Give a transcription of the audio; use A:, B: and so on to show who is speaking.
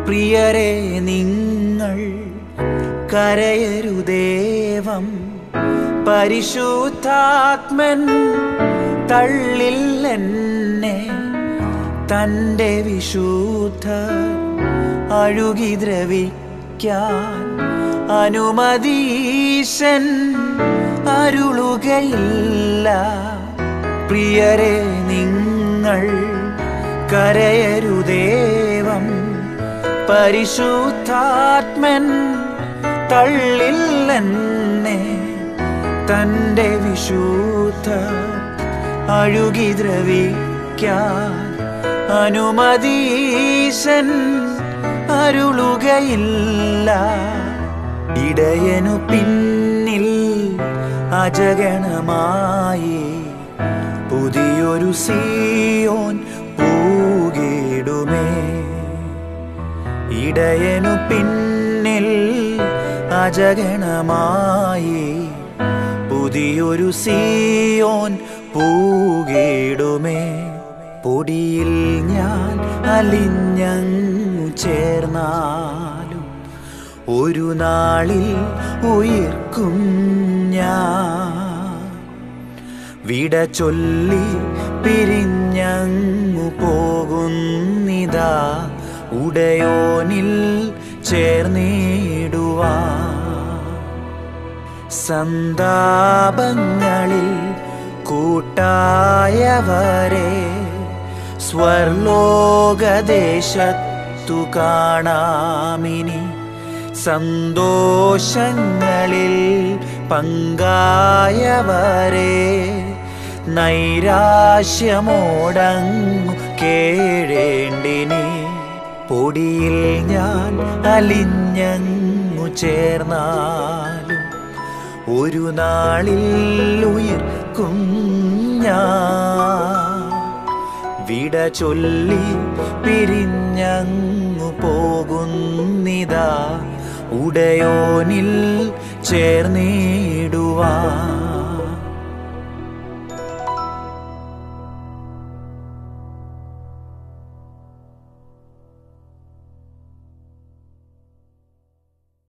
A: പ്രിയരെ നിങ്ങൾ കരയരുദേവം പരിശുദ്ധാത്മൻ തള്ളില്ലെന്നെ തൻ്റെ വിശുദ്ധ അഴുകി ദ്രവിക്കാൻ അനുമതീശൻ അരുളുകയില്ല പ്രിയരെ നിങ്ങൾ കരയരുദേവം പരിശുദ്ധാത്മൻ തള്ളില്ലെന്നെ തൻ്റെ വിശുദ്ധ അഴുകി ദ്രവിക്കാൻ അനുമതീശൻ അരുളുകയില്ല ഇടയനു പിന്നിൽ അജഗണമായി പുതിയൊരു സിയോൻ പൂകിടുമേ ഇടയനു പിന്നിൽ അജഗണമായി പുതിയൊരു സിയോൻ പൂകിടുമേ പൊടിയിൽ ഞാൻ അലിഞ്ഞങ്ങു ചേർന്നാലും ഒരു നാളിൽ ഉയർക്കും ഞാൻ വിട ചൊല്ലി പിരിഞ്ഞങ്ങു പോകുന്നിതാ ഉടയോനിൽ ചേർന്നിടുവാ സന്താപങ്ങളിൽ കൂട്ടായവരെ സ്വർലോകദേശത്തു കാണാമിനി സന്തോഷങ്ങളിൽ പങ്കായവരെ നൈരാശ്യമോടങ്ങു കേഴേണ്ടിനി പൊടിയിൽ ഞാൻ അലിഞ്ഞങ്ങു ചേർന്നാലും ഒരു നാളിൽ ഉയർക്കും ഞാൻ വിട ചൊല്ലി പിരിഞ്ഞങ്ങു പോകുന്നിതാ ഉടയോനിൽ ചേർന്നിടുവാൻ